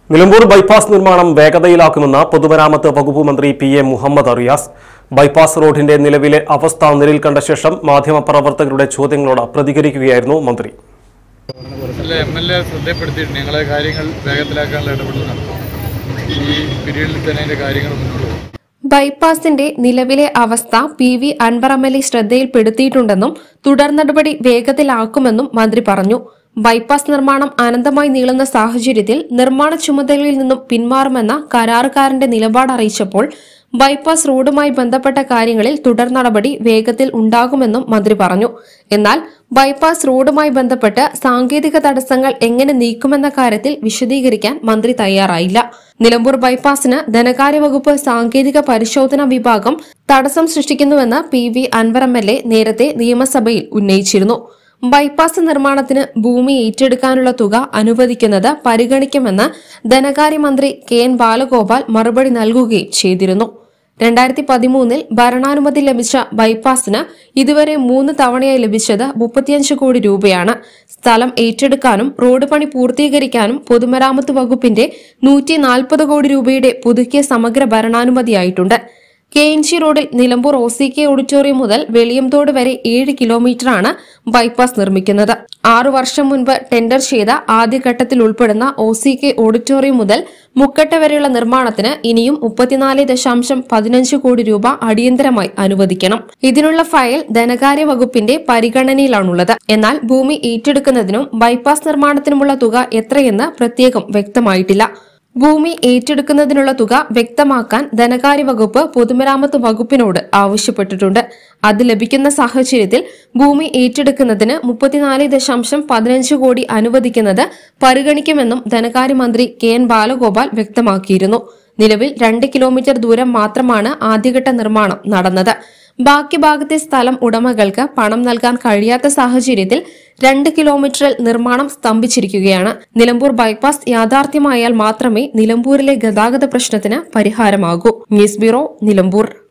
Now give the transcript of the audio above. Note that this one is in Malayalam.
നിലമ്പൂർ ബൈപ്പാസ് നിർമ്മാണം വേഗതയിലാക്കുമെന്ന് പൊതുമരാമത്ത് വകുപ്പ് മന്ത്രി P A Muhammad Riyas bypass റോഡിന്റെ നിലവിലെ അവസ്ഥ നിലയിൽ കണ്ട ശേഷം മാധ്യമപ്രവർത്തകരുടെ ചോദ്യങ്ങളോട് പ്രതികരിക്കുകയായിരുന്നു മന്ത്രി അല്ല എം എൽ എ ശ്രദ്ധപ്പെടുത്തിയിട്ടുണ്ട് ഞങ്ങളെ കാര്യങ്ങൾ വേഗത്തിലാക്കാനുള്ള ഇടപെടൽ നടത്തും ഈ പീരീഡിൽ തന്നെ അതിന്റെ കാര്യങ്ങൾ മുന്നോട്ട് പോകും ബൈപ്പാസിന്റെ നിലവിലെ അവസ്ഥ P V Anvar M L A ശ്രദ്ധയിൽപ്പെടുത്തിയിട്ടുണ്ടെന്നും തുടർ നടപടി വേഗത്തിലാക്കുമെന്നും മന്ത്രി പറഞ്ഞു ബൈപ്പാസ് നിർമ്മാണം അനന്തമായി നീളുന്ന സാഹചര്യത്തിൽ നിർമ്മാണ ചുമതലയിൽ നിന്നും പിന്മാറുമെന്ന കരാറുകാരന്റെ നിലപാട് അറിയിച്ചപ്പോൾ ബൈപ്പാസ് റോഡുമായി ബന്ധപ്പെട്ട കാര്യങ്ങളിൽ തുടർ നടപടി വേഗത്തിൽ ഉണ്ടാകുമെന്നും മന്ത്രി പറഞ്ഞു എന്നാൽ ബൈപ്പാസ് റോഡുമായി ബന്ധപ്പെട്ട് സാങ്കേതിക തടസ്സങ്ങൾ എങ്ങനെ നീക്കുമെന്ന കാര്യത്തിൽ വിശദീകരിക്കാൻ മന്ത്രി തയ്യാറായില്ല നിലമ്പൂർ ബൈപ്പാസിന് ധനകാര്യ വകുപ്പ് സാങ്കേതിക പരിശോധനാ വിഭാഗം തടസ്സം സൃഷ്ടിക്കുന്നുവെന്ന് P V Anvar M L A നേരത്തെ നിയമസഭയിൽ ഉന്നയിച്ചിരുന്നു ബൈപ്പാസ് നിർമ്മാണത്തിന് ഭൂമി ഏറ്റെടുക്കാനുള്ള തുക അനുവദിക്കുന്നത് പരിഗണിക്കുമെന്ന് ധനകാര്യമന്ത്രി കെ എൻ ബാലഗോപാൽ മറുപടി നൽകുകയും ചെയ്തിരുന്നു രണ്ടായിരത്തി പതിമൂന്നിൽ ഭരണാനുമതി ലഭിച്ച ബൈപ്പാസിന് ഇതുവരെ മൂന്ന് തവണയായി ലഭിച്ചത് മുപ്പത്തിയഞ്ച് കോടി രൂപയാണ് സ്ഥലം ഏറ്റെടുക്കാനും റോഡ് പണി പൂർത്തീകരിക്കാനും പൊതുമരാമത്ത് വകുപ്പിന്റെ നൂറ്റി നാൽപ്പത് കോടി രൂപയുടെ പുതുക്കിയ സമഗ്ര ഭരണാനുമതിയായിട്ടുണ്ട് കെ എൻ ജി റോഡിൽ Nilambur O C K auditorium മുതൽ വെളിയംതോട് വരെ ഏഴ് കിലോമീറ്ററാണ് ബൈപ്പാസ് നിർമ്മിക്കുന്നത് ആറു വർഷം മുൻപ് ടെൻഡർ ചെയ്ത ആദ്യഘട്ടത്തിൽ ഉൾപ്പെടുന്ന ഒ സി കെ ഓഡിറ്റോറിയം മുതൽ മുക്കട്ട വരെയുള്ള നിർമ്മാണത്തിന് ഇനിയും മുപ്പത്തിനാല് ദശാംശം പതിനഞ്ച് കോടി രൂപ അടിയന്തരമായി അനുവദിക്കണം ഇതിനുള്ള ഫയൽ ധനകാര്യ വകുപ്പിന്റെ പരിഗണനയിലാണുള്ളത് എന്നാൽ ഭൂമി ഏറ്റെടുക്കുന്നതിനും ബൈപ്പാസ് നിർമ്മാണത്തിനുമുള്ള തുക എത്രയെന്ന് പ്രത്യേകം വ്യക്തമായിട്ടില്ല ഭൂമി ഏറ്റെടുക്കുന്നതിനുള്ള തുക വ്യക്തമാക്കാൻ ധനകാര്യ വകുപ്പ് പൊതുമരാമത്ത് വകുപ്പിനോട് ആവശ്യപ്പെട്ടിട്ടുണ്ട് അത് ലഭിക്കുന്ന സാഹചര്യത്തിൽ ഭൂമി ഏറ്റെടുക്കുന്നതിന് മുപ്പത്തിനാല് ദശാംശം പതിനഞ്ച് കോടി അനുവദിക്കുന്നത് പരിഗണിക്കുമെന്നും ധനകാര്യമന്ത്രി കെ എൻ ബാലഗോപാൽ വ്യക്തമാക്കിയിരുന്നു നിലവിൽ രണ്ട് കിലോമീറ്റർ ദൂരം മാത്രമാണ് ആദ്യഘട്ട നിർമ്മാണം നടന്നത് ബാക്കി ഭാഗത്തെ സ്ഥലം ഉടമകൾക്ക് പണം നൽകാൻ കഴിയാത്ത സാഹചര്യത്തിൽ രണ്ട് കിലോമീറ്ററിൽ നിർമ്മാണം സ്തംഭിച്ചിരിക്കുകയാണ് നിലമ്പൂർ ബൈപ്പാസ് യാഥാർത്ഥ്യമായാൽ മാത്രമേ നിലമ്പൂരിലെ ഗതാഗത പ്രശ്നത്തിന് പരിഹാരമാകൂ ന്യൂസ് ബ്യൂറോ നിലമ്പൂർ